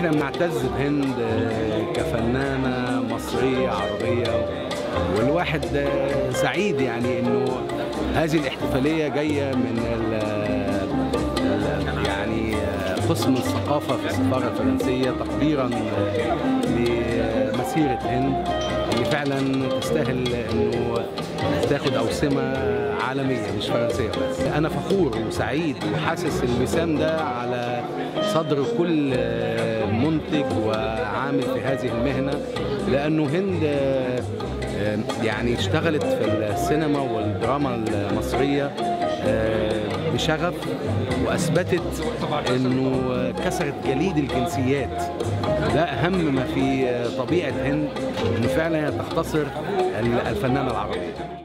احنا بنعتز بهند كفنانه مصريه عربيه والواحد سعيد يعني انه هذه الاحتفاليه جايه من يعني قسم الثقافه في السفاره الفرنسيه تقديرا لمسيره هند اللي فعلا تستاهل انه تاخد اوسمه عالميه مش فرنسيه بس انا فخور وسعيد وحاسس الوسام ده على صدر كل منتج وعامل في هذه المهنه لانه هند يعني اشتغلت في السينما والدراما المصريه بشغف واثبتت انه كسرت جليد الجنسيات ده اهم ما في طبيعه هند انه فعلا هي تختصر الفنانه العربيه